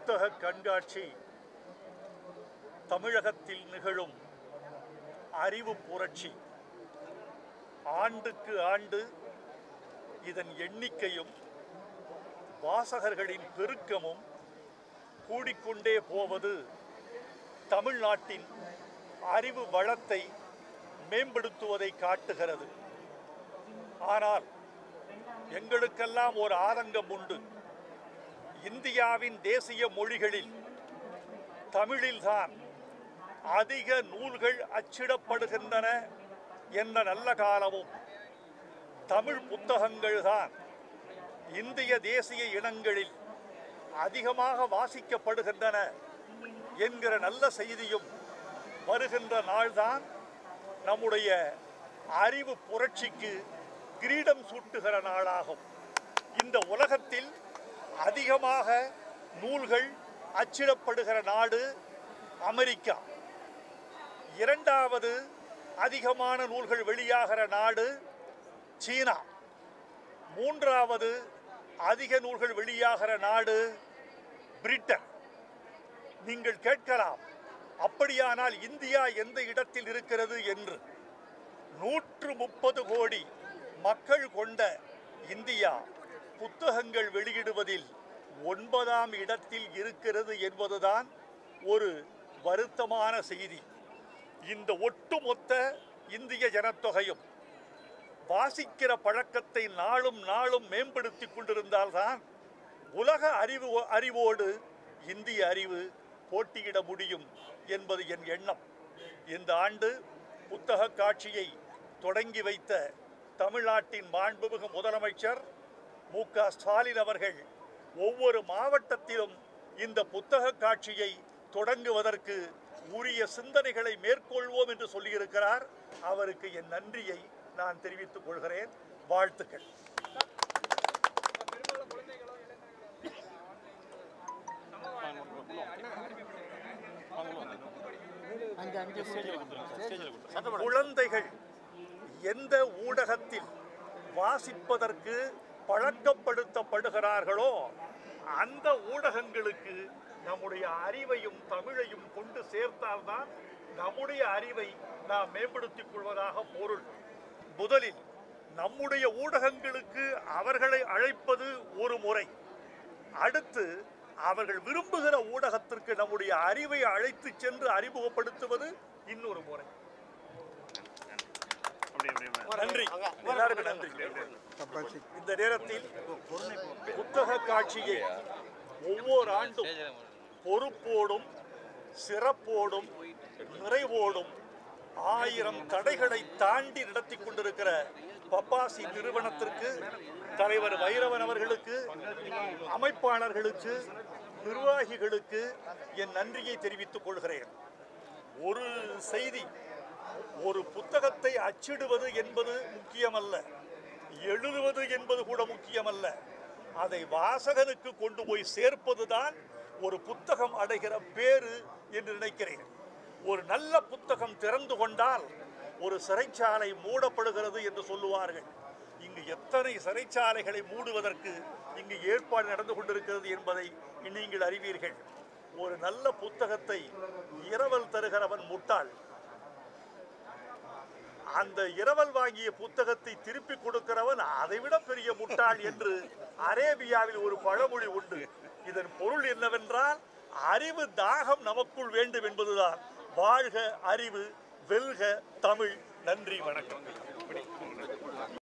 புத்தக கண்காட்சி தமிழகத்தில் நிகழும் அறிவு புரட்சி ஆண்டுக்கு ஆண்டு இதன் எண்ணிக்கையும் வாசகர்களின் பெருக்கமும் கூடிக்கொண்டே போவது தமிழ்நாட்டின் அறிவு வளத்தை மேம்படுத்துவதை காட்டுகிறது ஆனால் எங்களுக்கெல்லாம் ஒரு ஆதங்கம் உண்டு இந்தியாவின் தேசிய மொழிகளில் தமிழில்தான் அதிக நூல்கள் அச்சிடப்படுகின்றன என்ற நல்ல காலமும் தமிழ் புத்தகங்கள் தான் இந்திய தேசிய இனங்களில் அதிகமாக வாசிக்கப்படுகின்றன என்கிற நல்ல செய்தியும் வருகின்ற நாள்தான் நம்முடைய அறிவு புரட்சிக்கு கிரீடம் சூட்டுகிற நாளாகும் இந்த உலகத்தில் அதிகமாக நூல்கள் அச்சிடப்படுகிற நாடு அமெரிக்கா இரண்டாவது அதிகமான நூல்கள் வெளியாகிற நாடு சீனா மூன்றாவது அதிக நூல்கள் வெளியாகிற நாடு பிரிட்டன் நீங்கள் கேட்கலாம் அப்படியானால் இந்தியா எந்த இடத்தில் இருக்கிறது என்று நூற்று முப்பது கோடி மக்கள் கொண்ட இந்தியா புத்தகங்கள் வெளியிடுவதில் ஒன்பதாம் இடத்தில் இருக்கிறது என்பதுதான் ஒரு வருத்தமான செய்தி இந்த ஒட்டுமொத்த இந்திய ஜனத்தொகையும் வாசிக்கிற பழக்கத்தை நாளும் நாளும் மேம்படுத்தி கொண்டிருந்தால்தான் உலக அறிவு அறிவோடு இந்திய அறிவு போட்டியிட முடியும் என்பது என் எண்ணம் இந்த ஆண்டு புத்தக காட்சியை தொடங்கி வைத்த தமிழ்நாட்டின் மாண்புமிகு முதலமைச்சர் மு க ஸ்டாலின் அவர்கள் ஒவ்வொரு மாவட்டத்திலும் இந்த புத்தக காட்சியை தொடங்குவதற்கு உரிய சிந்தனைகளை மேற்கொள்வோம் என்று சொல்லியிருக்கிறார் அவருக்கு என் நன்றியை நான் தெரிவித்துக் கொள்கிறேன் வாழ்த்துக்கள் பெரும்பாலும் குழந்தைகளோ இளைஞர்களோ சமூக வந்து குழந்தைகள் எந்த ஊடகத்தில் வாசிப்பதற்கு பழக்கப்படுத்தப்படுகிறார்களோ அந்த ஊடகங்களுக்கு நம்முடைய அறிவையும் தமிழையும் கொண்டு சேர்த்தால்தான் நம்முடைய அறிவை நாம் மேம்படுத்திக் கொள்வதாக பொருள் முதலில் நம்முடைய ஊடகங்களுக்கு அவர்களை அழைப்பது ஒரு முறை அடுத்து அவர்கள் விரும்புகிற ஊடகத்திற்கு நம்முடைய அறிவை அழைத்து சென்று அறிமுகப்படுத்துவது இன்னொரு முறை நன்றி எல்லாருக்கும் நன்றி இந்த நேரத்தில் புத்தக காட்சியை ஒவ்வொரு ஆண்டும் பொறுப்போடும் சிறப்போடும் நிறைவோடும் ஆயிரம் தடைகளை தாண்டி நடத்தி கொண்டிருக்கிற பப்பாசி நிறுவனத்திற்கு தலைவர் வைரவன் அவர்களுக்கு அமைப்பாளர்களுக்கு நிர்வாகிகளுக்கு என் நன்றியை தெரிவித்துக் கொள்கிறேன் ஒரு செய்தி ஒரு புத்தகத்தை அச்சிடுவது என்பது முக்கியமல்ல எழுதுவது என்பது கூட முக்கியமல்ல அதை வாசகனுக்கு கொண்டு போய் சேர்ப்பதுதான் ஒரு புத்தகம் அடைகிற பேரு என்று நினைக்கிறேன் ஒரு நல்ல புத்தகம் திறந்து கொண்டால் ஒரு சிறைச்சாலை மூடப்படுகிறது என்று சொல்லுவார்கள் இங்கு எத்தனை சிறைச்சாலைகளை மூடுவதற்கு இங்கு ஏற்பாடு நடந்து கொண்டிருக்கிறது என்பதை நீங்கள் அறிவீர்கள் ஒரு நல்ல புத்தகத்தை இரவல் தருகிறவன் முட்டாள் அந்த இரவல் வாங்கிய புத்தகத்தை திருப்பி கொடுக்கிறவன் அதைவிட பெரிய முட்டாள் என்று அரேபியாவில் ஒரு பழமொழி உண்டு இதன் பொருள் என்னவென்றால் அறிவு தாகம் நமக்குள் வேண்டும் என்பதுதான் வாழ்க அறிவு வெல்க தமிழ் நன்றி வணக்கம்